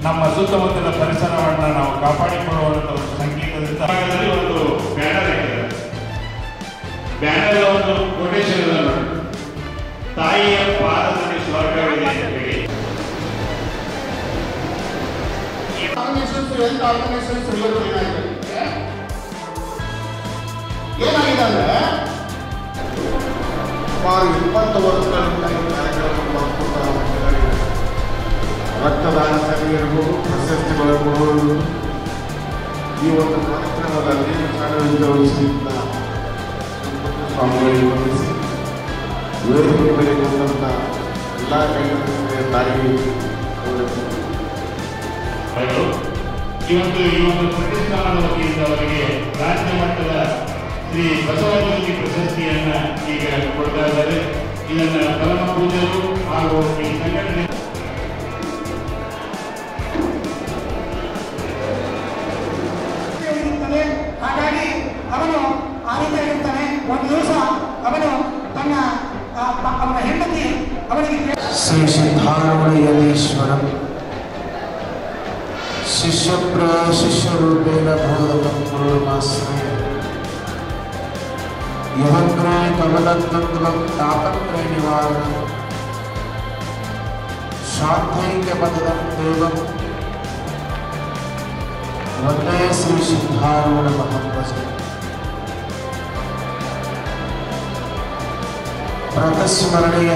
ನಮ್ಮ ಸುತ್ತಮುತ್ತಲ ಪರಿಸರವನ್ನು ನಾವು ಕಾಪಾಡಿಕೊಳ್ಳುವಂಥ ಒಂದು ಸಂಗೀತದಿಂದ ಭಾಗದಲ್ಲಿ ಒಂದು ಬ್ಯಾನರ್ ಇದೆ ಬ್ಯಾನರ್ ಒಂದು ಕೊಟೇಶನ್ ಇದೆ ನೋಡಿ. ತಾಯಿಯ ಪಾದದಲ್ಲಿ ಸ್ವರ್ಗವಿದೆ ಅಂತ ಹೇಳಿ ಆರ್ಗನೈಸೇಷನ್ಸ್ ಹೆಲ್ತ್ ಆರ್ಗನೈಸೇಷನ್ಸ್ ಇವತ್ತು ಏನಾಗಿದೆ ಏನಾಗಿದೆ ಅಂದ್ರೆ ಸುಮಾರು ಇಪ್ಪತ್ತು ವರ್ಷಗಳಿಂದ ಈ ಕಾರ್ಯಕ್ರಮ ಮಾಡ್ಕೊತಾ ಹೋಗ್ತಿದ್ದಾರೆ. ರಕ್ತದಾನ ಸಭೆ ಇರ್ಬೋದು ಪ್ರಶಸ್ತಿಗಳು ಕೊಡುವುದು ಈ ಒಂದು ಕಾರ್ಯಕ್ರಮದಲ್ಲಿ ಸಾರ್ವಜನಿಕ ವಹಿಸಿದ ಸ್ವಾಮಿಗಳಿಗೆ ವಂದಿಸಿ ವೇದಿಕೆ ಮೇಲೆ ಬಂದಂಥ ಎಲ್ಲ ಕೈಗಾರಿಕೆ ತಾಯಿ ಅವರಿಗೆ ಅವರು ಇವತ್ತು ಈ ಒಂದು ಪ್ರತಿಷ್ಠಾನದ ವತಿಯಿಂದ ಅವರಿಗೆ ರಾಜ್ಯ ಮಟ್ಟದ ಶ್ರೀ ಬಸವಜ್ಯೋತಿ ಪ್ರಶಸ್ತಿಯನ್ನ ಈಗ ಕೊಡ್ತಾ ಇದ್ದಾರೆ ಇದನ್ನ ಪರಮ ಪೂಜರು ಹಾಗೂ ಈ ಸಂಘಟನೆ ಇರುತ್ತದೆ ಹಾಗಾಗಿ ಅವನು ಆನಂದವಾಗಿರ್ತಾನೆ ಒಂದು ದಿವಸ ಅವನು ತನ್ನ ಆ, ಪ- ಅವನ ಹೆಂಡತಿ ಅವನಿಗೆ ಶ್ರೀ ಸಿದ್ಧಾರಮಣಯತೀಶ್ವರಂ ಶಿಷ್ಯಪ್ರ ಶಿಷ್ಯರೂಪೇಣ ಬೋಧಕಂ ಪೂರ್ಣಮಾಶ್ರಯ ಯುವಗ್ರೇ ಕಮಲತತ್ವಂ ತಾಪತ್ರಯ ನಿವಾರಣಂ ಶಾಂತೈಕ್ಯಪದಂ ದೇವಂ ವಂದೇ ಶ್ರೀ ಸಿದ್ಧಾರಮಣ ಮಹಂಭಜೆ ಪ್ರತಸ್ಮರಣೀಯ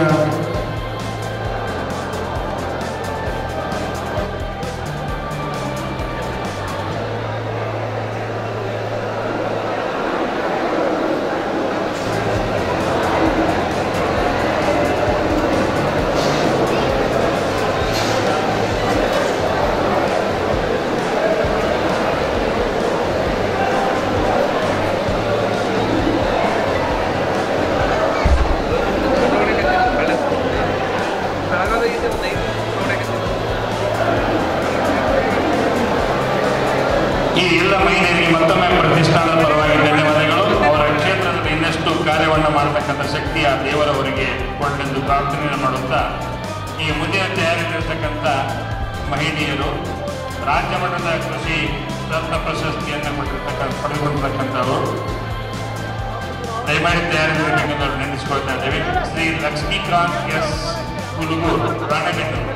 ಈ ಎಲ್ಲ ಮಹಿಳೆಯರಿಗೆ ಮತ್ತೊಮ್ಮೆ ಪ್ರತಿಷ್ಠಾನದ ಪರವಾಗಿ ಧನ್ಯವಾದಗಳು ಅವರ ಕ್ಷೇತ್ರದಲ್ಲಿ ಇನ್ನಷ್ಟು ಕಾರ್ಯವನ್ನು ಮಾಡತಕ್ಕಂಥ ಶಕ್ತಿ ಆ ದೇವರವರಿಗೆ ಕೊಡಲೆಂದು ಪ್ರಾರ್ಥನೆಯನ್ನು ಮಾಡುತ್ತಾ ಈ ಮುಂದಿನ ತಯಾರಿಯಲ್ಲಿರ್ತಕ್ಕಂಥ ಮಹಿಳೆಯರು ರಾಜ್ಯ ಮಟ್ಟದ ಕೃಷಿ ರತ್ನ ಪ್ರಶಸ್ತಿಯನ್ನು ಕೊಟ್ಟಿರ್ತಕ್ಕಂಥ ಪಡೆದುಕೊಂಡಿರ್ತಕ್ಕಂಥವರು ದಯಮಾಡಿ ತಯಾರಿಸಿರ್ತಕ್ಕಂಥವ್ರು ನೆನೆಸಿಕೊಳ್ತಾ ಇದ್ದೇವೆ Shri Lakshmikant S Kulugur Ranebennur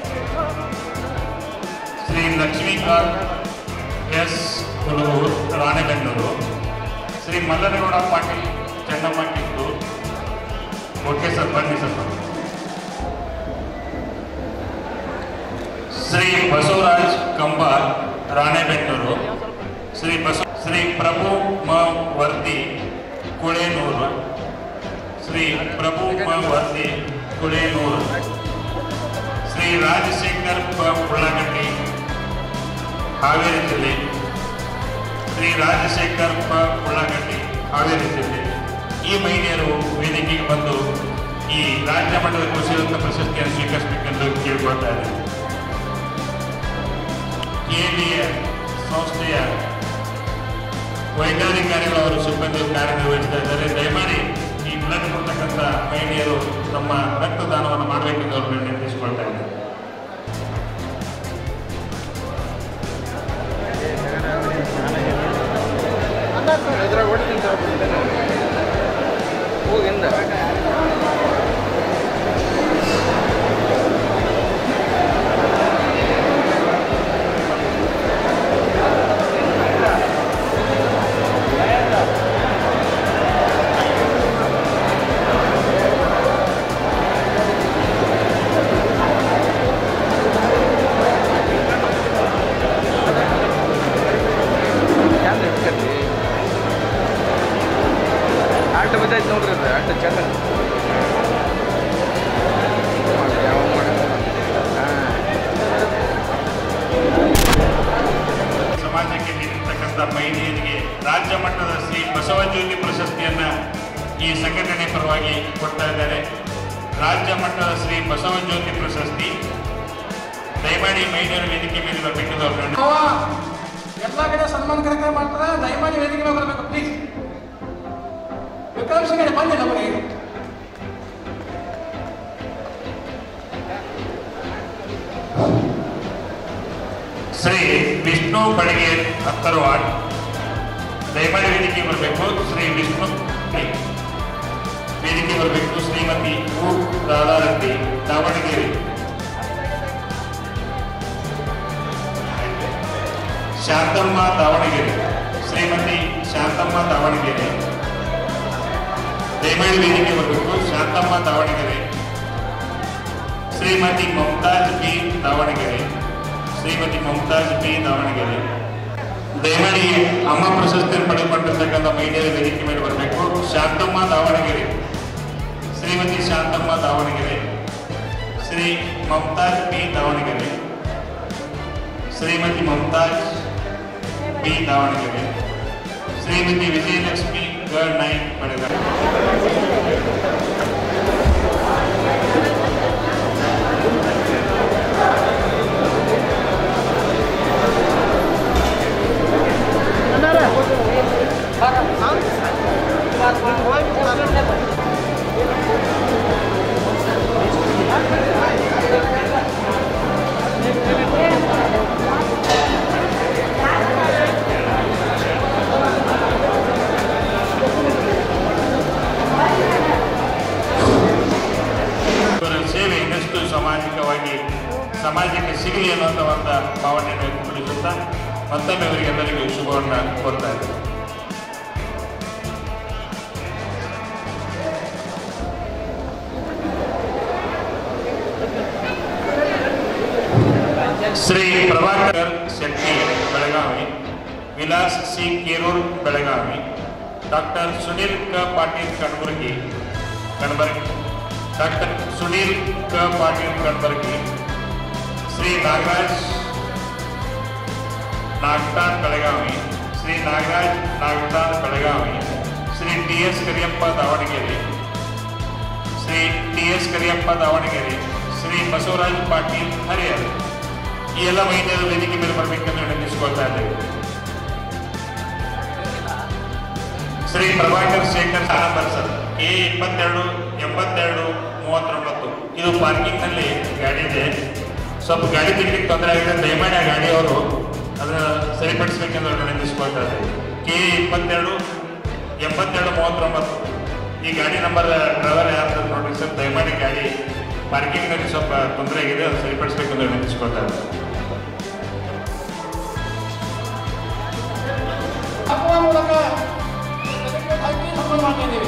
Shri Lakshmikant S Hulur Ranebennur Shri Mallanagouda Patil Chennamma Kittur okay sir ಬನ್ನಿ ಸರ್ ಶ್ರೀ ಬಸವರಾಜ್ ಕಂಬಾರ್ ರಾಣೆಬೆನ್ನೂರು ಶ್ರೀ ಬಸ ಶ್ರೀ ಪ್ರಭು ಮ ವರ್ದಿ ಕುಳೇನೂರು ಶ್ರೀ ಪ್ರಭು ಮ ವರ್ದಿ ಕುಳೇನೂರು ಶ್ರೀ ರಾಜಶೇಖರ್ ಪ ಉಳ್ಳಾಗಡ್ಡಿ ಹಾವೇರಿ ಜಿಲ್ಲೆ ಶ್ರೀ ರಾಜಶೇಖರ್ ಪ ಉಳ್ಳಾಗಡ್ಡಿ ಹಾವೇರಿ ಜಿಲ್ಲೆ ಈ ಮಹಿಳೆಯರು ವೇದಿಕೆಗೆ ಬಂದು ಈ ರಾಜ್ಯ ಮಟ್ಟದ ಕೃಷಿ ರತ್ನ ಪ್ರಶಸ್ತಿಯನ್ನು ಸ್ವೀಕರಿಸಬೇಕೆಂದು ಕೇಳಿಕೊಳ್ತಾ ಇದ್ದಾರೆ ಕೆಎಲ್ಇಯ ಸಂಸ್ಥೆಯ ವೈಜ್ಞಾನಿಕಾರಿಗಳು ಅವರು ಸಿಬ್ಬಂದಿ ಕಾರ್ಯನಿರ್ವಹಿಸ್ತಾ ಇದ್ದಾರೆ ದಯಮಾಡಿ ಈ ಬ್ಲಡ್ ಕೊಡ್ತಕ್ಕಂಥ ಮಹಿಳೆಯರು ತಮ್ಮ ರಕ್ತದಾನವನ್ನು ಮಾಡಬೇಕೆಂದು ಅವರು ನಿರ್ದೇಶಿಸ್ಕೊಳ್ತಾ ಇದ್ದಾರೆ ಹೋಗಿಂದ ಚಂದ ಇಟ್ಕತ್ತಿ ಆಟ ಬಿದ್ದೈತೆ ನೋಡ್ರಿ ಅದು ಆಟ ಚಂದ ಮಾಡಿ ಯಾವ ಮಾಡಿ ಹಾಂ ಸಮಾಜಕ್ಕೆ ನೀಡಿರ್ತಕ್ಕಂಥ ಮಹಿಳೆಯರಿಗೆ ರಾಜ್ಯ ಮಟ್ಟದ ಶ್ರೀ ಬಸವಜ್ಯೋತಿ ಪ್ರಶಸ್ತಿಯನ್ನ ಈ ಸಂಘಟನೆ ಪರವಾಗಿ ಕೊಡ್ತಾ ಇದ್ದಾರೆ ರಾಜ್ಯ ಮಟ್ಟದ ಶ್ರೀ ಬಸವಜ್ಯೋತಿ ಪ್ರಶಸ್ತಿ ದಯಮಾಡಿ ಮಹಿಳೆಯರ ವೇದಿಕೆ ಮೇಲೆ ಬರಬೇಕೆಂದು ಅವರು ಅವ ಎಲ್ಲ ಕಡೆ ಸನ್ಮಾನ ಕಾರ್ಯಕ್ರಮ ಮಾಡ್ತಾರೆ ದಯಮಾಡಿ ವೇದಿಕೆ ಮೇಲೆ ಬರಬೇಕು ಪ್ಲೀಸ್ ವಿಕ್ರಮ್ ಸಿಂಗ್ ಬನ್ನಿ ನಮಗೆ ಶ್ರೀ ವಿಷ್ಣು ಬಳಿಗೆ ಹತ್ತರವಾಡ್ ದಯಮಾಡಿ ವೇದಿಕೆ ಬರಬೇಕು ಶ್ರೀ ವಿಷ್ಣು ಬಳಿ. ವೇದಿಕೆ ಬರಬೇಕು ಶ್ರೀಮತಿ ಹೂ ರಾಧಾರೆಡ್ಡಿ ದಾವಣಗೆರೆ ಶಾಂತಮ್ಮ ದಾವಣಗೆರೆ ಶ್ರೀಮತಿ ಶಾಂತಮ್ಮ ದಾವಣಗೆರೆ ದಯಮಾಡಿ ವೇದಿಕೆ ಬರಬೇಕು ಶಾಂತಮ್ಮ ದಾವಣಗೆರೆ ಶ್ರೀಮತಿ ಮಮತಾಜ್ ಬಿ ದಾವಣಗೆರೆ ಶ್ರೀಮತಿ ಮಮತಾಜ್ ಬಿ ದಾವಣಗೆರೆ ದಯಮಾಡಿ ಅಮ್ಮ ಪ್ರಶಸ್ತಿಯನ್ನು ಪಡೆದುಕೊಂಡಿರ್ತಕ್ಕಂಥ ಮಹಿಳೆಯರ ವೇದಿಕೆ ಮೇಲೆ ಬರಬೇಕು Shantamma Davanagere Shrimati Shantamma Davanagere Shri Mumtaz B Davanagere Shrimati Mumtaz B Davanagere Shrimati Vijayalakshmi girl nine ಪಡೆದ ಇವರ ಸೇವೆ ಇನ್ನಷ್ಟು ಸಾಮಾಜಿಕವಾಗಿ ಸಮಾಜಕ್ಕೆ ಸಿಗಲಿ ಅನ್ನುವಂಥ ಒಂದು ಭಾವನೆಯನ್ನು ವ್ಯಕ್ತಪಡಿಸುತ್ತಾ ಮತ್ತೊಮ್ಮೆ ಅವರಿಗೆಲ್ಲರಿಗೂ ಶುಭವನ್ನು ಕೋರ್ತಾ ಇದ್ದಾರೆ ಶ್ರೀ ಪ್ರಭಾಕರ್ ಶೆಟ್ಟಿ ಬೆಳಗಾವಿ ವಿಲಾಸ್ ಸಿ ಕೇರೂರ್ ಬೆಳಗಾವಿ ಡಾಕ್ಟರ್ ಸುನೀಲ್ ಕ ಪಾಟೀಲ್ ಕಣಬುರ್ಗಿ ಕಣಬರ್ಗಿ ಡಾಕ್ಟರ್ ಸುನೀಲ್ ಕ Patil Kanabargi Shri Nagaraj Nagthan Belagavi Shri Nagaraj Nagthan Belagavi Shri T S Kariyappa Davanagere Shri T S Kariyappa Davanagere Shri Basavaraj Patil Harihar ಈ ಎಲ್ಲ ಮಹಿಳೆಯರು ವೇದಿಕೆ ಮೇಲೆ ಬರಬೇಕೆಂದು ವಿನಂತಿಸಿಕೊಳ್ತಾ ಇದ್ದೇವೆ Shri Prabhakar Shekhar number sir A ಇಪ್ಪತ್ತೆರಡು ಎಂಬತ್ತೆರಡು ಮೂವತ್ತೊಂಬತ್ತು ಇದು ಪಾರ್ಕಿಂಗ್ ನಲ್ಲಿ ಗಾಡಿ ಇದೆ ಸ್ವಲ್ಪ ಗಾಡಿ ತೆಗಿಲಿಕ್ಕೆ ತೊಂದರೆ ಆಗಿದೆ ದಯಮಾಡಿ ಆ ಗಾಡಿಯವರು ಅದನ್ನ ಸರಿಪಡಿಸಬೇಕೆಂದು ವಿನಂತಿಸಿಕೊಳ್ತಾ ಇದ್ದೇವೆ ಕೆ ಇಪ್ಪತ್ತೆರಡು ಎಂಬತ್ತೆರಡು ಮೂವತ್ತೊಂಬತ್ತು ಈ ಗಾಡಿ ನಂಬರ್ ಡ್ರೈವರ್ ಯಾರು ನೋಡ್ರಿ ಸರ್ ದಯಮಾಡಿ ಗಾಡಿ ಪಾರ್ಕಿಂಗ್ ನಲ್ಲಿ ಸ್ವಲ್ಪ ತೊಂದರೆ ಆಗಿದೆ ಅದು ಸರಿಪಡಿಸಬೇಕೆಂದು ವಿನಂತಿಸಿಕೊಳ್ತಾ ಇದ್ದೇವೆ ಹಾಕುವ ಮೂಲಕ ಇದಕ್ಕೆ ಅಕ್ಕಿ ಸಂಬಂಧ ಮಾಡಿದ್ದೀವಿ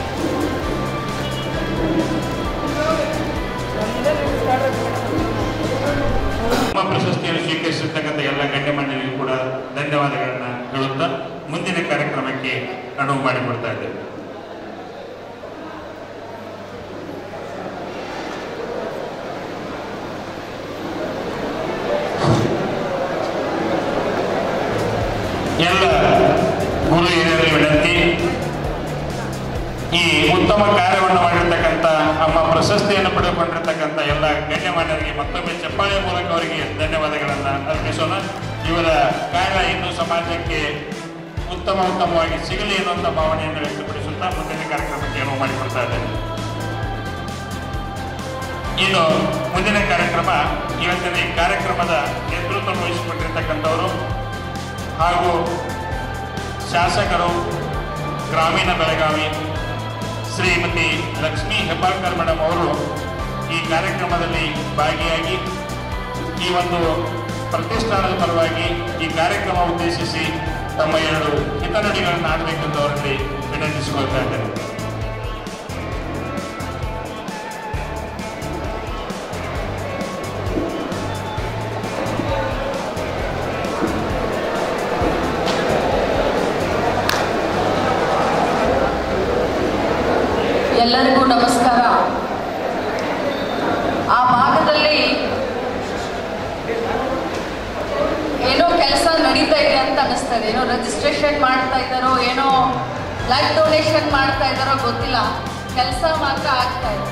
Thank ಅನುವು ಮಾಡಿಕೊಡ್ತಾ ಇದ್ದೇವೆ ಎಲ್ಲ ಗುರು ಹಿರಿಯರಲ್ಲಿ ವಿನಂತಿ ಈ ಉತ್ತಮ ಕಾರ್ಯವನ್ನು ಮಾಡಿರ್ತಕ್ಕಂಥ ನಮ್ಮ ಪ್ರಶಸ್ತಿಯನ್ನು ಪಡೆದುಕೊಂಡಿರ್ತಕ್ಕಂಥ ಎಲ್ಲ ಗಣ್ಯಮಾನ್ಯರಿಗೆ ಮತ್ತೊಮ್ಮೆ ಚಪ್ಪಾಳೆ ಮೂಲಕ ಅವರಿಗೆ ಧನ್ಯವಾದಗಳನ್ನು ಅರ್ಪಿಸೋಣ ಇವರ ಕಾರ್ಯ ಇನ್ನು ಸಮಾಜಕ್ಕೆ ಉತ್ತಮ ಉತ್ತಮವಾಗಿ ಸಿಗಲಿ ಎನ್ನುವಂಥ ಭಾವನೆಯನ್ನು ವ್ಯಕ್ತಪಡಿಸುತ್ತಾ ಮುಂದಿನ ಕಾರ್ಯಕ್ರಮಕ್ಕೆ ಅನುವು ಮಾಡಿಕೊಡ್ತಾ ಇದ್ದೇನೆ ಇನ್ನು ಮುಂದಿನ ಕಾರ್ಯಕ್ರಮ ಇವತ್ತಿನ ಈ ಕಾರ್ಯಕ್ರಮದ ನೇತೃತ್ವ ವಹಿಸಿಕೊಂಡಿರ್ತಕ್ಕಂಥವರು ಹಾಗೂ ಶಾಸಕರು ಗ್ರಾಮೀಣ ಬೆಳಗಾವಿ ಶ್ರೀಮತಿ ಲಕ್ಷ್ಮೀ ಹೆಬ್ಬಾಳ್ಕರ್ ಮೇಡಮ್ ಅವರು ಈ ಕಾರ್ಯಕ್ರಮದಲ್ಲಿ ಭಾಗಿಯಾಗಿ ಈ ಒಂದು ಪ್ರತಿಷ್ಠಾನದ ಪರವಾಗಿ ಈ ಕಾರ್ಯಕ್ರಮ ಉದ್ದೇಶಿಸಿ ತಮ್ಮ ಎರಡು ಹಿತನುಡಿಗಳನ್ನು ಆಡಬೇಕೆಂದು ಅವರಲ್ಲಿ ವಿನಂತಿಸಿಕೊಳ್ತಾ ಇದ್ದೇನೆ ಎಲ್ಲರಿಗೂ ನಮಸ್ಕಾರ ಆ ಭಾಗದಲ್ಲಿ ಏನೋ ಕೆಲಸ ನಡೀತಾ ಇದೆ ಅಂತ ಅನಿಸ್ತದೆ ಏನೋ ರಿಜಿಸ್ಟ್ರೇಷನ್ ಮಾಡ್ತಾ ಇದ್ದಾರೋ ಏನೋ ಬ್ಲಡ್ ಡೊನೇಷನ್ ಮಾಡ್ತಾ ಇದ್ದಾರೋ ಗೊತ್ತಿಲ್ಲ ಕೆಲಸ ಮಾತ್ರ ಆಗ್ತಾ ಇದೆ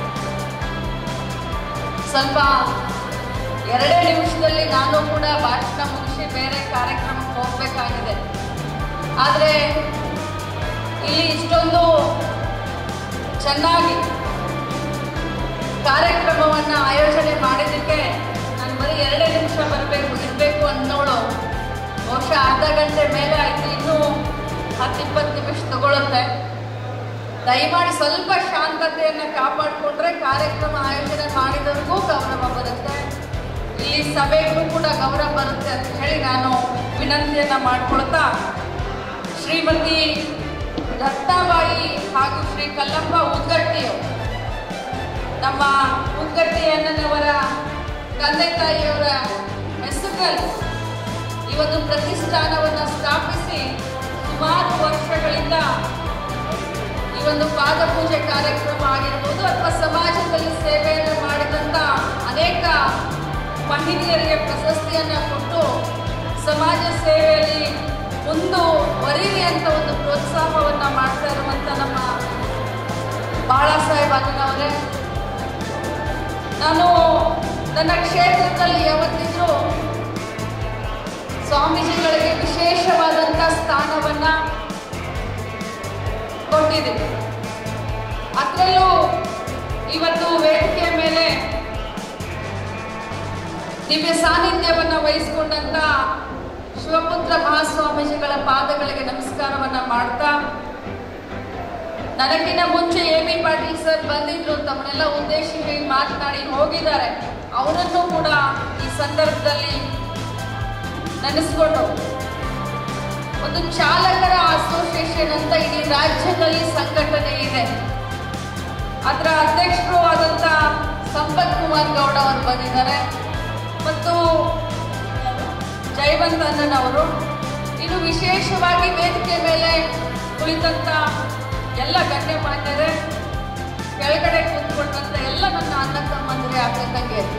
ಸ್ವಲ್ಪ ಎರಡೇ ನಿಮಿಷದಲ್ಲಿ ನಾನು ಕೂಡ ಭಾಷಣ ಮುಗಿಸಿ ಬೇರೆ ಕಾರ್ಯಕ್ರಮಕ್ಕೆ ಹೋಗ್ಬೇಕಾಗಿದೆ ಆದರೆ ಇಲ್ಲಿ ಇಷ್ಟೊಂದು ಚೆನ್ನಾಗಿ ಕಾರ್ಯಕ್ರಮವನ್ನು ಆಯೋಜನೆ ಮಾಡಿದ್ದಕ್ಕೆ ನಾನು ಬರೀ ಎರಡೇ ನಿಮಿಷ ಬರಬೇಕು ಇರಬೇಕು ಅನ್ನೋಳು ಬಹುಶಃ ಅರ್ಧ ಗಂಟೆ ಮೇಲೆ ಆಯಿತು ಇನ್ನೂ ಹತ್ತು ಇಪ್ಪತ್ತು ನಿಮಿಷ ತಗೊಳುತ್ತೆ ದಯಮಾಡಿ ಸ್ವಲ್ಪ ಶಾಂತತೆಯನ್ನು ಕಾಪಾಡಿಕೊಂಡ್ರೆ ಕಾರ್ಯಕ್ರಮ ಆಯೋಜನೆ ಮಾಡಿದವ್ರಿಗೂ ಗೌರವ ಬರುತ್ತೆ ಇಲ್ಲಿ ಸಭೆಗೂ ಕೂಡ ಗೌರವ ಬರುತ್ತೆ ಅಂತ ಹೇಳಿ ನಾನು ವಿನಂತಿಯನ್ನು ಮಾಡ್ಕೊಳ್ತಾ ಶ್ರೀಮತಿ ದತ್ತಾಬಾಯಿ ಹಾಗೂ ಶ್ರೀ ಕಲ್ಲಪ್ಪ ಉದ್ಗಟ್ಟಿಯವರು ನಮ್ಮ ಉದ್ಗಟ್ಟಿ ಅಣ್ಣನವರ ತಂದೆ ತಾಯಿಯವರ ಹೆಸರಿನಲ್ಲಿ ಈ ಒಂದು ಪ್ರತಿಷ್ಠಾನವನ್ನು ಸ್ಥಾಪಿಸಿ ಸುಮಾರು ವರ್ಷಗಳಿಂದ ಈ ಒಂದು ಪಾದಪೂಜೆ ಕಾರ್ಯಕ್ರಮ ಆಗಿರ್ಬೋದು ಅಥವಾ ಸಮಾಜದಲ್ಲಿ ಸೇವೆಯನ್ನು ಮಾಡಿದಂಥ ಅನೇಕ ಮಹಿಳೆಯರಿಗೆ ಪ್ರಶಸ್ತಿಯನ್ನು ಕೊಟ್ಟು ಸಮಾಜ ಸೇವೆಯಲ್ಲಿ ಮುಂದುವರಿಲಿ ಅಂತ ಒಂದು ಪ್ರೋತ್ಸಾಹವನ್ನು ಮಾಡ್ತಾ ಇರುವಂಥ ನಮ್ಮ ಬಾಳಾ ಸಾಹೇಬ್ ಅಣ್ಣನವರೇ ನಾನು ನನ್ನ ಕ್ಷೇತ್ರದಲ್ಲಿ ಯಾವತ್ತಿದ್ರೂ ಸ್ವಾಮೀಜಿಗಳಿಗೆ ವಿಶೇಷವಾದಂಥ ಸ್ಥಾನವನ್ನ ಕೊಟ್ಟಿದ್ದೀವಿ ಅದರಲ್ಲೂ ಇವತ್ತು ವೇದಿಕೆಯ ಮೇಲೆ ದಿವ್ಯ ಸಾನ್ನಿಧ್ಯವನ್ನ ವಹಿಸಿಕೊಂಡಂತ ಶಿವಪುತ್ರ ಮಹಾಸ್ವಾಮೀಜಿಗಳ ಪಾದಗಳಿಗೆ ನಮಸ್ಕಾರವನ್ನ ಮಾಡ್ತಾ ನನಗಿನ್ನ ಮುಂಚೆ ಎ ಬಿ ಪಾಟೀಲ್ ಸರ್ ಬಂದಿದ್ರು ತಮ್ಮನ್ನೆಲ್ಲ ಉದ್ದೇಶಿಸಿ ಮಾತನಾಡಿ ಹೋಗಿದ್ದಾರೆ ಅವರನ್ನು ಕೂಡ ಈ ಸಂದರ್ಭದಲ್ಲಿ ನೆನೆಸ್ಕೊಂಡು ಒಂದು ಚಾಲಕರ ಅಸೋಸಿಯೇಷನ್ ಅಂತ ಇಡೀ ರಾಜ್ಯದಲ್ಲಿ ಸಂಘಟನೆ ಇದೆ ಅದರ ಅಧ್ಯಕ್ಷರು ಆದಂತ ಸಂಪತ್ ಕುಮಾರ್ ಗೌಡ ಅವರು ಬಂದಿದ್ದಾರೆ ಮತ್ತು ಜಯವಂತ ಅಣ್ಣನವರು ಇನ್ನು ವಿಶೇಷವಾಗಿ ವೇದಿಕೆ ಮೇಲೆ ಕುಳಿತಂತ ಎಲ್ಲ ಗಣ್ಯಮಾನ್ಯರೇ ಕೆಳಗಡೆ ಕೂತ್ಕೊಂಡಂತ ಎಲ್ಲ ನನ್ನ ಅಣ್ಣ ತಮ್ಮಂದ್ರೆ ಅಕ್ಕ ತಂಗಿಯರು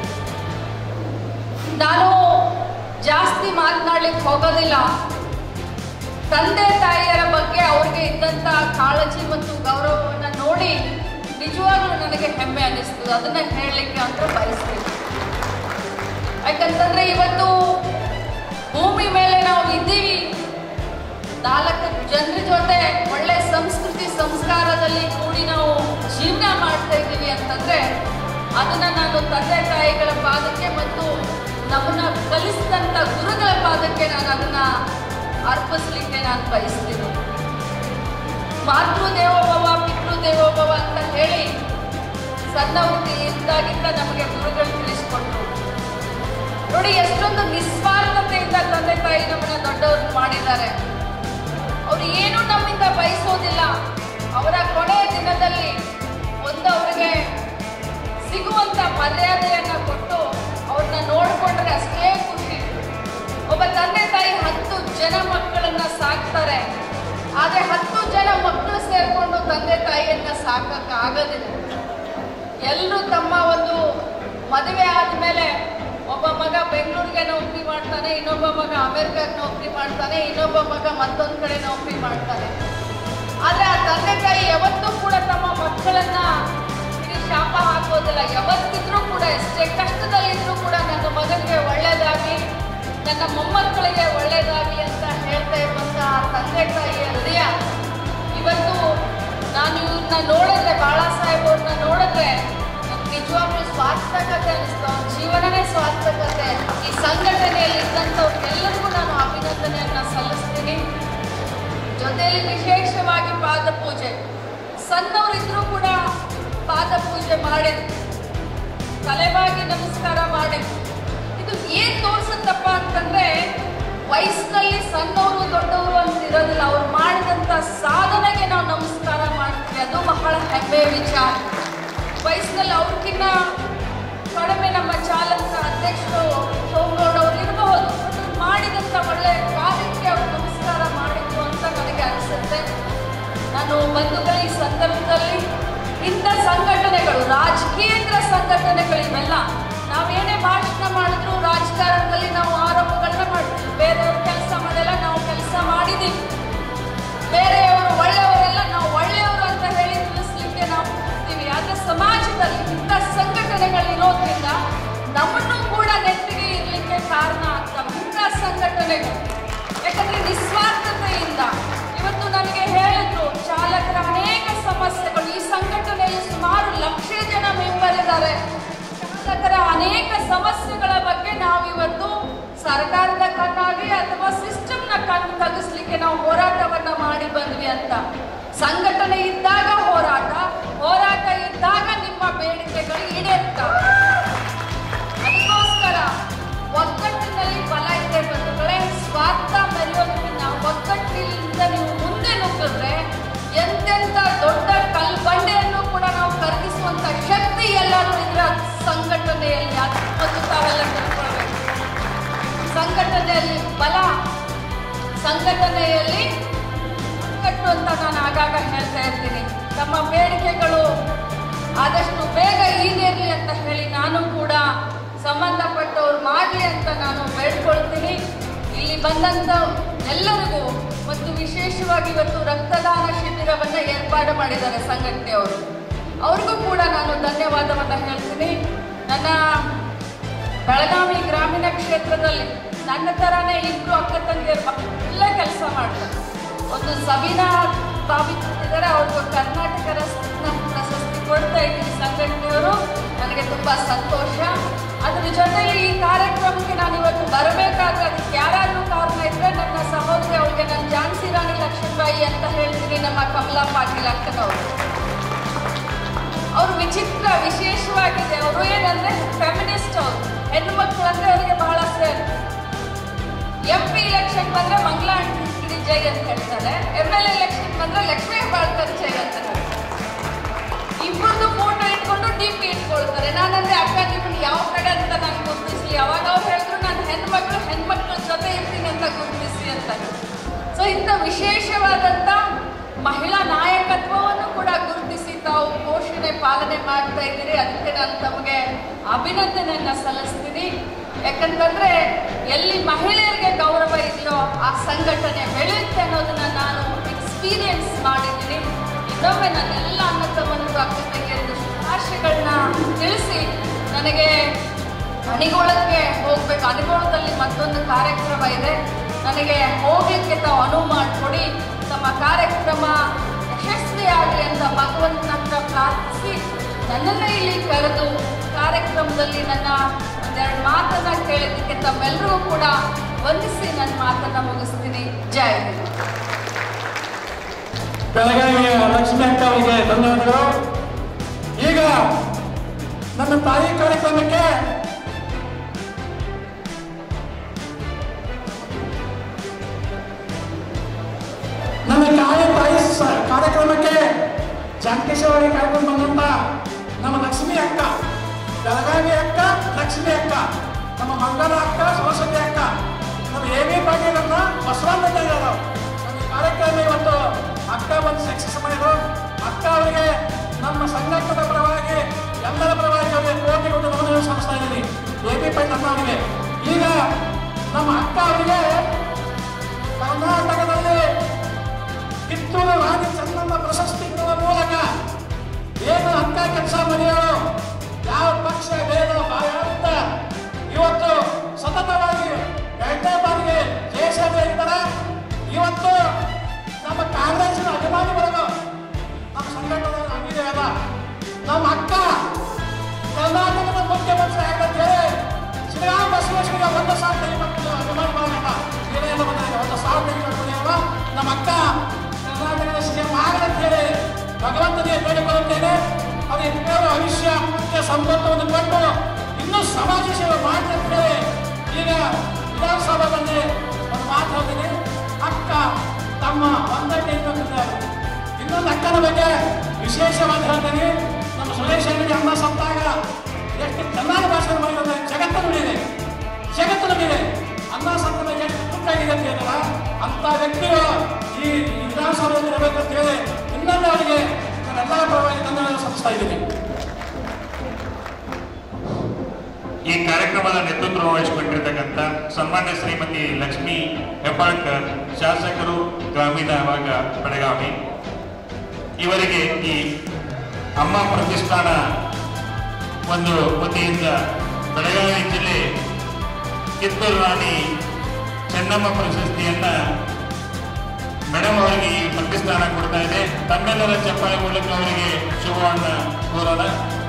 ನಾನು ಜಾಸ್ತಿ ಮಾತನಾಡ್ಲಿಕ್ಕೆ ಹೋಗೋದಿಲ್ಲ ತಂದೆ ತಾಯಿಯರ ಬಗ್ಗೆ ಅವ್ರಿಗೆ ಇದ್ದಂತ ಕಾಳಜಿ ಮತ್ತು ಗೌರವವನ್ನು ನೋಡಿ ನಿಜವಾಗ್ಲೂ ನನಗೆ ಹೆಮ್ಮೆ ಅನ್ನಿಸ್ತದೆ ಅದನ್ನ ಹೇಳಲಿಕ್ಕೆ ಅಂತ ಬಯಸ್ತೀನಿ ಯಾಕಂತಂದ್ರೆ ಇವತ್ತು ಭೂಮಿ ಮೇಲೆ ನಾವು ಇದ್ದೀವಿ ನಾಲ್ಕು ಜನರ ಜೊತೆ ಒಳ್ಳೆ ಸಂಸ್ಕೃತಿ ಸಂಸ್ಕಾರದಲ್ಲಿ ಕೂಡಿ ನಾವು ಜೀವನ ಮಾಡ್ತಾ ಇದ್ದೀವಿ ಅಂತಂದ್ರೆ ಅದನ್ನ ನಾನು ತಂದೆ ತಾಯಿಗಳ ಪಾದಕ್ಕೆ ಮತ್ತು ನಮ್ಮನ್ನ ಕಲಿಸಿದಂತ ಗುರುಗಳ ಪಾದಕ್ಕೆ ನಾನು ಅದನ್ನ ಅರ್ಪಿಸ್ಲಿಕ್ಕೆ ನಾನು ಬಯಸ್ತೀನಿ ಮಾತೃ ದೇವೋಭವ ಪಿತೃ ದೇವೋಭವ ಅಂತ ಹೇಳಿ ಸಣ್ಣವ್ರಿಗೆ ಇದ್ದಾಗಿಂದ ನಮಗೆ ಗುರುಗಳು ತಿಳಿಸ್ಕೊಟ್ರು ನೋಡಿ ಎಷ್ಟೊಂದು ನಿಸ್ವಾರ್ಥತೆಯಿಂದ ತಂದೆ ತಾಯಿ ನಮ್ಮನ್ನ ದೊಡ್ಡವರು ಮಾಡಿದ್ದಾರೆ ಅವ್ರು ಏನು ನಮ್ಮಿಂದ ಬಯಸೋದಿಲ್ಲ ಅವರ ಕೊನೆಯ ದಿನದಲ್ಲಿ ಒಂದು ಅವರಿಗೆ ಸಿಗುವಂತ ಮರ್ಯಾದೆಯನ್ನ ಕೊಟ್ಟು ಅವ್ರನ್ನ ನೋಡ್ಕೊಂಡ್ರೆ ಅಷ್ಟೇ ಖುಷಿ ಒಬ್ಬ ತಂದೆ ತಾಯಿ ಹತ್ತು ಜನ ಮಕ್ಕಳನ್ನ ಸಾಕ್ತಾರೆ ಆದ್ರೆ ಹತ್ತು ಜನ ಮಕ್ಕಳು ಸೇರ್ಕೊಂಡು ತಂದೆ ತಾಯಿಯನ್ನ ಸಾಕಕ್ಕೆ ಆಗೋದಿಲ್ಲ ಎಲ್ಲರೂ ತಮ್ಮ ಒಂದು ಮದುವೆ ಆದ್ಮೇಲೆ ಒಬ್ಬ ಮಗ ಬೆಂಗಳೂರಿಗೆ ನೌಕರಿ ಮಾಡ್ತಾನೆ ಇನ್ನೊಬ್ಬ ಮಗ ಅಮೆರಿಕಕ್ಕೆ ನೌಕರಿ ಮಾಡ್ತಾನೆ ಇನ್ನೊಬ್ಬ ಮಗ ಮತ್ತೊಂದ್ ಕಡೆ ನೌಕರಿ ಮಾಡ್ತಾನೆ ಆದ್ರೆ ಆ ತಂದೆ ತಾಯಿ ಯಾವತ್ತೂ ಕೂಡ ತಮ್ಮ ಮಕ್ಕಳನ್ನ ಇಡೀ ಶಾಪ ಹಾಕೋದಿಲ್ಲ ಯಾವತ್ತಿದ್ರೂ ಕೂಡ ಎಷ್ಟೇ ಕಷ್ಟದಲ್ಲಿದ್ರೂ ಕೂಡ ನನ್ನ ಮಗನಿಗೆ ಒಳ್ಳೇದಾಗಿ ನನ್ನ ಮೊಮ್ಮಕ್ಕಳಿಗೆ ಒಳ್ಳೇದಾಗಲಿ ಅಂತ ಹೇಳ್ತಾ ಇರುವಂತ ಆ ತಂದೆ ತಾಯಿಯ ಹೃದಯ ಇವತ್ತು ನಾನು ಇವ್ರನ್ನ ನೋಡಿದ್ರೆ ಬಾಳಾ ಸಾಹೇಬ್ ಅವ್ರನ್ನ ನೋಡಿದ್ರೆ ನನ್ಗೆ ನಿಜವಾಗ್ಲೂ ಸ್ವಾರ್ಥಕತೆ ಅನಿಸ್ತು ಅವ್ರ ಜೀವನನೇ ಸ್ವಾರ್ಥಕತೆ ಈ ಸಂಘಟನೆಯಲ್ಲಿ ಇದ್ದಂಥವ್ರಿಗೆಲ್ಲರಿಗೂ ನಾನು ಅಭಿನಂದನೆಯನ್ನ ಸಲ್ಲಿಸ್ತೀನಿ ಜೊತೆಯಲ್ಲಿ ವಿಶೇಷವಾಗಿ ಪಾದ ಪೂಜೆ ಸಣ್ಣವರಿದ್ರೂ ಕೂಡ ಪಾದ ಪೂಜೆ ಮಾಡಿದ್ರು ತಲೆಬಾಗಿ ನಮಸ್ಕಾರ ಮಾಡಿದ್ರು ಇದು ಏನ್ ತೋರಿಸುತ್ತಪ್ಪ ಅಂತಂದ್ರೆ ವಯಸ್ಸಿನಲ್ಲಿ ಸಣ್ಣವರು ದೊಡ್ಡವರು ಅಂತ ಇರೋದಿಲ್ಲ ಅವ್ರು ಮಾಡಿದಂತ ಸಾಧನೆಗೆ ನಾವು ನಮಸ್ಕಾರ ಮಾಡ್ತೀವಿ ಅದು ಬಹಳ ಹೆಮ್ಮೆಯ ವಿಚಾರ ವಯಸ್ಸಿನಲ್ಲಿ ಅವ್ರಿಗಿನ್ನ ಕಡಿಮೆ ನಮ್ಮ ಚಾಲಕ ಅಧ್ಯಕ್ಷರು ಸೋಮಗೌಡ ಅವರು ಇರಬಹುದು ಬಟ್ ಮಾಡಿದಂತ ಒಳ್ಳೆ ಕಾರ್ಯಕ್ಕೆ ಅವರು ನಮಸ್ಕಾರ ಮಾಡಿದ್ರು ಅಂತ ನನಗೆ ಅನಿಸುತ್ತೆ ನಾನು ಬಂಧುಗಳ ಈ ಸಂದರ್ಭದಲ್ಲಿ ಇಂಥ ಸಂಘಟನೆಗಳು ರಾಜಕೀಯೇತರ ಸಂಘಟನೆಗಳು ಇವೆಲ್ಲ ನಾವೇನೇ ಭಾಷಣ ಮಾಡಿದ್ರು ರಾಜಕಾರಣದಲ್ಲಿ ನಾವು ಆರೋಪಗಳನ್ನ ಮಾಡ್ತೀವಿ ಬೇರೆಯವ್ರ ಕೆಲಸ ಮಾಡಿಲ್ಲ ನಾವು ಕೆಲಸ ಮಾಡಿದ್ದೀವಿ ಬೇರೆಯವರು ಒಳ್ಳೆಯವರೆಲ್ಲ ನಾವು ಒಳ್ಳೆಯವರು ಅಂತ ಹೇಳಿ ತಿಳಿಸ್ಲಿಕ್ಕೆ ನಾವು ಹೋಗ್ತೀವಿ ಆದ್ರೆ ಸಮಾಜದಲ್ಲಿ ಇಂಥ ಸಂಘಟನೆಗಳಿರೋದ್ರಿಂದ ನಮ್ಮನ್ನು ಕೂಡ ನೆಟ್ಟಿಗೆ ಇರಲಿಕ್ಕೆ ಕಾರಣ ಆಗ್ತವೆ ಇಂಥ ಸಂಘಟನೆಗಳು ಯಾಕಂದ್ರೆ ನಿಸ್ವಾರ್ಥತೆಯಿಂದ ಇವತ್ತು ನನಗೆ ಹೇಳಿದ್ರು ಚಾಲಕರ ಅನೇಕ ಸಮಸ್ಯೆಗಳು ಈ ಸಂಘಟನೆಯಲ್ಲಿ ಸುಮಾರು ಲಕ್ಷ ಜನ ಮೆಂಬರ್ ಇದ್ದಾರೆ ಚಾಲಕರ ಅನೇಕ ಸಮಸ್ಯೆಗಳ ಬಗ್ಗೆ ನಾವಿವತ್ತು ಸರ್ಕಾರದ ಕಣ್ಣಾಗಿ ಅಥವಾ ಸಿಸ್ಟಮ್ನ ಕಣ್ಣು ತಗ್ಗಿಸ್ಲಿಕ್ಕೆ ನಾವು ಹೋರಾಟವನ್ನ ಮಾಡಿ ಬಂದ್ವಿ ಅಂತ ಸಂಘಟನೆ ಇದ್ದಾಗ ಹೋರಾಟ ಹೋರಾಟ ಇದ್ದಾಗ ನಿಮ್ಮ ಬೇಡಿಕೆಗಳು ಈಡೇರ್ತವೆ ಅದಕ್ಕೋಸ್ಕರ ಒಗ್ಗಟ್ಟಿನಲ್ಲಿ ಬಲ ಇದೆ ಬಂಧುಗಳೇ ಸ್ವಾರ್ಥ ಮೆರೆಯೋದ್ರಿಂದ ಒಗ್ಗಟ್ಟಿನಿಂದ ನೀವು ಮುಂದೆ ನುಗ್ಗಿದ್ರೆ ಎಂತೆಂಥ ದೊಡ್ಡ ಕಲ್ ಬಂಡೆಯನ್ನು ಕೂಡ ನಾವು ಕರಗಿಸುವಂತ ಶಕ್ತಿ ಎಲ್ಲರೂ ಇದರ ಸಂಘಟನೆಯಲ್ಲಿ ಅದು ಮತ್ತು ತಾವೆಲ್ಲ ತಿಳ್ಕೊಳ್ಬೇಕು ಸಂಘಟನೆಯಲ್ಲಿ ಬಲ ಸಂಘಟನೆಯಲ್ಲಿ ಕಟ್ಟು ಅಂತ ನಾನು ಆಗಾಗ ಹೇಳ್ತಾ ಇರ್ತೀನಿ ತಮ್ಮ ಬೇಡಿಕೆಗಳು ಆದಷ್ಟು ಬೇಗ ಈಡೇರಲಿ ಅಂತ ಹೇಳಿ ನಾನು ಕೂಡ ಸಂಬಂಧಪಟ್ಟವ್ರು ಮಾಡಲಿ ಅಂತ ನಾನು ಬೇಡ್ಕೊಳ್ತೀನಿ ಇಲ್ಲಿ ಬಂದಂತ ಎಲ್ಲರಿಗೂ ಮತ್ತು ವಿಶೇಷವಾಗಿ ಇವತ್ತು ರಕ್ತದಾನ ಶಿಬಿರವನ್ನ ಏರ್ಪಾಡು ಮಾಡಿದ್ದಾರೆ ಸಂಘಟನೆಯವರು ಅವ್ರಿಗೂ ಕೂಡ ನಾನು ಧನ್ಯವಾದವನ್ನ ಹೇಳ್ತೀನಿ ನನ್ನ ಬೆಳಗಾವಿ ಗ್ರಾಮೀಣ ಕ್ಷೇತ್ರದಲ್ಲಿ ನನ್ನ ತರಾನೇ ಇಬ್ರು ಅಕ್ಕ ತಂಗಿಯರು ಎಲ್ಲ ಕೆಲಸ ಮಾಡ್ತಾರೆ ಒಂದು ಸವಿನಾ ಬಾವಿ ಕೊಟ್ಟಿದ್ದಾರೆ ಅವ್ರಿಗೂ ಕರ್ನಾಟಕ ರತ್ನ ಪ್ರಶಸ್ತಿ ಕೊಡ್ತಾ ಇದ್ದೀನಿ ಸಂಘಟನೆಯವರು ನನಗೆ ತುಂಬಾ ಸಂತೋಷ ಅದ್ರ ಜೊತೆಲಿ ಈ ಕಾರ್ಯಕ್ರಮಕ್ಕೆ ನಾನು ಇವತ್ತು ಬರಬೇಕಾದ್ರೆ ಅದಕ್ಕೆ ಯಾರಾದ್ರೂ ಕಾರಣ ಇದ್ರೆ ನನ್ನ ಸಹೋದರಿ ಅವಳಿಗೆ ನಾನು ಝಾನ್ಸಿ ರಾಣಿ ಲಕ್ಷ್ಮೀಬಾಯಿ ಅಂತ ಹೇಳ್ತೀನಿ ನಮ್ಮ ಕಮಲಾ ಪಾಟೀಲ್ ಅಕ್ಕನವರು ಅವರು ವಿಚಿತ್ರ ವಿಶೇಷವಾಗಿದೆ ಅವರು ಏನಂದ್ರೆ ಫೆಮಿನಿಸ್ಟ್ ಅವರು ಹೆಣ್ಣು ಮಕ್ಕಳು ಅಂದ್ರೆ ಅವರಿಗೆ ಬಹಳ ಸೇರ್ ಎಂ ಪಿ ಇಲೆಕ್ಷನ್ ಬಂದ್ರೆ ಮಂಗಳಾ ಕಿಡಿ ಜೈ ಅಂತ ಹೇಳ್ತಾರೆ ಎಮ್ ಎಲ್ ಎಲೆಕ್ಷನ್ ಬಂದ್ರೆ ಲಕ್ಷ್ಮೀ ಹೆಬ್ಬಾಳ್ಕರ್ ಜೈ ಅಂತ ಹೇಳ್ತಾರೆ ಇಬ್ಬರದು ಫೋಟೋ ಇಟ್ಕೊಂಡು ಡಿ ಪಿ ಇಟ್ಕೊಳ್ತಾರೆ ನಾನಂದ್ರೆ ಅಕ್ಕ ನಿಮ್ಮನ್ನ ಯಾವ ಕಡೆ ಅಂತ ನಾನು ಗುರುತಿಸ್ಲಿ ಅವಾಗ ಅವ್ರು ಹೇಳಿದ್ರು ನಾನು ಹೆಣ್ಮಕ್ಳು ಹೆಣ್ಮಕ್ಳ ಜೊತೆ ಇರ್ತೀನಿ ಅಂತ ಗುರುತಿಸಿ ಅಂತ ಸೊ ಇಂಥ ವಿಶೇಷವಾದಂಥ ಮಹಿಳಾ ನಾಯಕತ್ವವನ್ನು ಕೂಡ ಗುರುತಿಸಿ ತಾವು ಪೋಷಣೆ ಪಾಲನೆ ಮಾಡ್ತಾ ಇದ್ದೀರಿ ಅದಕ್ಕೆ ನಾನು ತಮಗೆ ಅಭಿನಂದನೆಯನ್ನ ಸಲ್ಲಿಸ್ತೀನಿ ಯಾಕಂತಂದ್ರೆ ಎಲ್ಲಿ ಮಹಿಳೆಯರಿಗೆ ಗೌರವ ಇದೆಯೋ ಆ ಸಂಘಟನೆ ಬೆಳೆಯುತ್ತೆ ಅನ್ನೋದನ್ನ ನಾನು ಎಕ್ಸ್ಪೀರಿಯನ್ಸ್ ಮಾಡಿದ್ದೀನಿ ಇನ್ನೊಮ್ಮೆ ನನ್ನೆಲ್ಲ ಅಣ್ಣ ತಮ್ಮನಿಗೂ ಅಕ್ಕ ತಂಗಿಯರಿಗೂ ಶುಭಾಶಯಗಳನ್ನ ತಿಳಿಸಿ ನನಗೆ ಅಣಿಗೋಳಕ್ಕೆ ಹೋಗ್ಬೇಕು ಅಣಿಗೋಳದಲ್ಲಿ ಮತ್ತೊಂದು ಕಾರ್ಯಕ್ರಮ ಇದೆ ನನಗೆ ಹೋಗ್ಲಿಕ್ಕೆ ತಾವು ಅನುವು ಮಾಡಿಕೊಡಿ ತಮ್ಮ ಕಾರ್ಯಕ್ರಮ ಯಶಸ್ವಿಯಾಗಲಿ ಅಂತ ಭಗವಂತನ ಹತ್ರ ಪ್ರಾರ್ಥಿಸಿ ನನ್ನನ್ನ ಇಲ್ಲಿ ಕರೆದು ಕಾರ್ಯಕ್ರಮದಲ್ಲಿ ನನ್ನ ಒಂದೆರಡು ಮಾತನ್ನ ಕೇಳಿದ್ದಕ್ಕೆ ತಮ್ಮೆಲ್ಲರಿಗೂ ಕೂಡ ವಂದಿಸಿ ನನ್ನ ಮಾತನ್ನ ಮುಗಿಸ್ತೀನಿ ಜೈ ಹಿಂದ್ ಬೆಳಗಾವಿಯ ಲಕ್ಷ್ಮಿ ಅಕ್ಕ ಅವರಿಗೆ ಧನ್ಯವಾದಗಳು ಈಗ ನನ್ನ ತಾಯಿ ಕಾರ್ಯಕ್ರಮಕ್ಕೆ ನನ್ನ ಕಾಯ ತಾಯಿ ಸ- ಕಾರ್ಯಕ್ರಮಕ್ಕೆ ಜಾಂಕೇಶ್ವರಿ ಕರ್ಕೊಂಡು ಬಂದಂತ ನಮ್ಮ ಲಕ್ಷ್ಮಿ ಅಕ್ಕ ಬೆಳಗಾವಿ ಅಕ್ಕ ಲಕ್ಷ್ಮಿ ಅಕ್ಕ ನಮ್ಮ ಮಂಗಲ ಅಕ್ಕ ಸರಸ್ವತಿ ಅಕ್ಕ ನಮ್ಮ ಎ ವಿ ಪಾಟೀಲ್ ಅನ್ನ ಬಸವಣ್ಣ ಇದ್ದಾರೆ ನಮ್ಮ ಕಾರ್ಯಕ್ರಮ ಇವತ್ತು ಅಕ್ಕ ಒಂದು ಸಕ್ಸಸ್ ಮಾಡಿದ್ರು ಅಕ್ಕ ಅವರಿಗೆ ನಮ್ಮ ಸಂಘಟನೆ ಪರವಾಗಿ ಎಲ್ಲರ ಪರವಾಗಿ ಅವರಿಗೆ ಕೋಟಿ ಒಂದು ನೋಂದಣಿ ಸಲ್ಲಿಸ್ತಾ ಇದ್ದೀನಿ ಎ ಬಿ ಪೈ ನಮ್ಮ ಅವರಿಗೆ ಈಗ ನಮ್ಮ ಅಕ್ಕ ಅವರಿಗೆ ಕರ್ನಾಟಕದಲ್ಲಿ ಕಿತ್ತೂರು ರಾಣಿ ಚೆನ್ನಮ್ಮ ಪ್ರಶಸ್ತಿ ಕೊಡುವ ಮೂಲಕ ಏನು ಅಕ್ಕ ಕೆಲಸ ಮಾಡಿಯೋರು ಯಾವ ಪಕ್ಷ ಭೇದ ಭಾವದಿಂದ ಇವತ್ತು ಸತತವಾಗಿ ಎರಡನೇ ಬಾರಿಗೆ ಜಯಶಾಲಿ ಇದ್ದಾರೆ ಇವತ್ತು ನಮ್ಮ ಕಾಂಗ್ರೆಸ್ಸಿನ ಅಭಿಮಾನಿ ಬಳಗ ನಮ್ಮ ಸಂಘಟನೆ ಆಗಿದೆ ಅಲ್ಲ ನಮ್ಮ ಅಕ್ಕ ಕರ್ನಾಟಕದ ಮುಖ್ಯಮಂತ್ರಿ ಆಗಂತೇಳಿ ಶ್ರೀರಾಮ ಬಸವೇಶ್ವರಿಗೆ ಒಂದು ಸಾವಿರ ತೆಗಿಬೇಕು ಅಭಿಮಾನಿ ಬಳಗ ಏನೇನು ಬಂದಿದೆ ಒಂದು ಸಾವಿರ ತೆಗಿಬೇಕು ನಮ್ಮ ಅಕ್ಕ ಕರ್ನಾಟಕದ ಸಿಎಂ ಆಗದಂತೇಳಿ ಭಗವಂತನಿಗೆ ಬೇಡಿಕೊಳ್ಳುತ್ತೇನೆ ಅದು ಇಬ್ಬರು ಆಯುಷ್ಯ ಮುಖ್ಯ ಸಂಪತ್ತವನ್ನು ಕೊಟ್ಟು ಇನ್ನೂ ಸಮಾಜ ಸೇವೆ ಮಾಡಿ ಅಂತ ಹೇಳಿ ಈಗ ವಿಧಾನಸಭೆಯಲ್ಲಿ ಒಂದು ಮಾತು ಹೇಳ್ತೀನಿ ಅಕ್ಕ ತಮ್ಮ ಒಂದಕ್ಕೆ ಇರ್ಬೇಕಿದ್ದಾರೆ ಇನ್ನೊಂದು ಅಕ್ಕನ ಬಗ್ಗೆ ವಿಶೇಷವಾಗಿ ಹೇಳ್ತೀನಿ ನಮ್ಮ ಸುರೇಶ್ ಅಂಗಡಿ ಅಮ್ಮ ಸತ್ತಾಗ ಎಷ್ಟು ಚೆನ್ನಾಗಿ ಭಾಷಣ ಮಾಡಿದ್ರೆ ಜಗತ್ತು ನುಡಿದೆ ಜಗತ್ತು ನುಡಿದೆ ಅನ್ನ ಸತ್ತನ ಎಷ್ಟು ದುಡ್ಡಾಗಿದೆ ಅಂತ ಹೇಳಿಲ್ಲ ಅಂತ ವ್ಯಕ್ತಿಗಳು ಈ ಈ ವಿಧಾನಸಭೆಯಲ್ಲಿ ಇರಬೇಕಂತ ಹೇಳಿ ಇನ್ನೊಂದು ಅವರಿಗೆ ನಾನೆಲ್ಲ ಪರವಾಗಿ ಧನ್ಯವಾದ ಸಲ್ಲಿಸ್ತಾ ಇದ್ದೀನಿ ಈ ಕಾರ್ಯಕ್ರಮದ ನೇತೃತ್ವ ವಹಿಸಿಕೊಂಡಿರ್ತಕ್ಕಂಥ ಸನ್ಮಾನ್ಯ ಶ್ರೀಮತಿ ಲಕ್ಷ್ಮೀ ಹೆಬ್ಬಾಳ್ಕರ್ ಶಾಸಕರು ಗ್ರಾಮೀಣ ಭಾಗ ಬೆಳಗಾವಿ ಇವರಿಗೆ ಈ ಅಮ್ಮ ಪ್ರತಿಷ್ಠಾನ ಒಂದು ವತಿಯಿಂದ ಬೆಳಗಾವಿ ಜಿಲ್ಲೆ ಕಿತ್ತೂರು ರಾಣಿ ಚೆನ್ನಮ್ಮ ಪ್ರಶಸ್ತಿಯನ್ನ ಮೇಡಮ್ ಅವರಿಗೆ ಈ ಪ್ರತಿಷ್ಠಾನ ಕೊಡ್ತಾ ಇದೆ ತಮ್ಮೆಲ್ಲರ ಚಪ್ಪಾಳೆ ಮೂಲಕ ಅವರಿಗೆ ಶುಭವನ್ನ ಕೋರೋಣ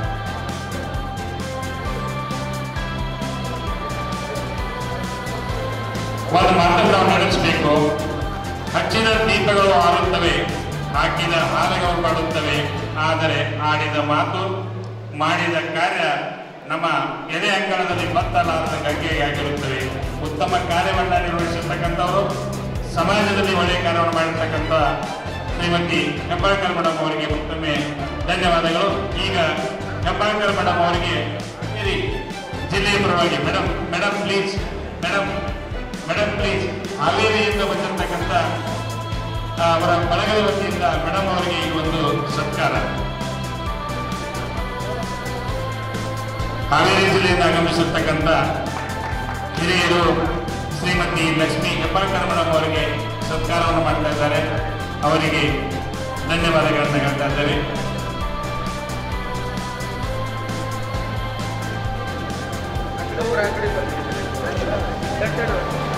ಒಂದು ಮಾತನ್ನು ನಾವು ನಡೆಸಬೇಕು ಹಚ್ಚಿದ ದೀಪಗಳು ಆರುತ್ತವೆ ಹಾಕಿದ ಹಾಲಗಳು ಮಾಡುತ್ತವೆ ಆದರೆ ಆಡಿದ ಮಾತು ಮಾಡಿದ ಕಾರ್ಯ ನಮ್ಮ ಎದೆ ಅಂಗಳದಲ್ಲಿ ಬತ್ತಲಾರದ ಗಂಗೆಯಾಗಿರುತ್ತವೆ ಉತ್ತಮ ಕಾರ್ಯವನ್ನು ನಿರ್ವಹಿಸಿರ್ತಕ್ಕಂಥವರು ಸಮಾಜದಲ್ಲಿ ಒಳ್ಳೆಯ ಕಾರ್ಯವನ್ನು ಮಾಡಿರ್ತಕ್ಕಂಥ ಶ್ರೀಮತಿ ಹೆಬ್ಬಾಳ್ಕರ್ ಮೇಡಮ್ ಅವರಿಗೆ ಮತ್ತೊಮ್ಮೆ ಧನ್ಯವಾದಗಳು ಈಗ ಹೆಬ್ಬಾಳ್ಕರ್ ಮೇಡಮ್ ಅವರಿಗೆ ಇರಿ ಜಿಲ್ಲೆಯ ಪರವಾಗಿ madam madam please madam madam please ಹಾವೇರಿಯಿಂದ ಬಂದಿರತಕ್ಕಂಥ ಆ, ಅವರ ಬಳಗದ ವತಿಯಿಂದ ಮೇಡಮ್ ಅವರಿಗೆ ಈ ಒಂದು ಸತ್ಕಾರ ಹಾವೇರಿ ಜಿಲ್ಲೆಯಿಂದ ಆಗಮಿಸಿರ್ತಕ್ಕಂಥ ಹಿರಿಯರು ಶ್ರೀಮತಿ ಲಕ್ಷ್ಮೀ ಹೆಬ್ಬಾಳ್ಕರ್ ಮೇಡಮ್ ಅವರಿಗೆ ಸತ್ಕಾರವನ್ನು ಮಾಡ್ತಾ ಇದ್ದಾರೆ ಅವರಿಗೆ ಧನ್ಯವಾದಗಳನ್ನು ಹೇಳ್ತಾ ಇದ್ದೇವೆ ಆ ಕಡೆ ಊರ ಆ ಕಡೆ ಬಂದಿದ್ದೀರಿ.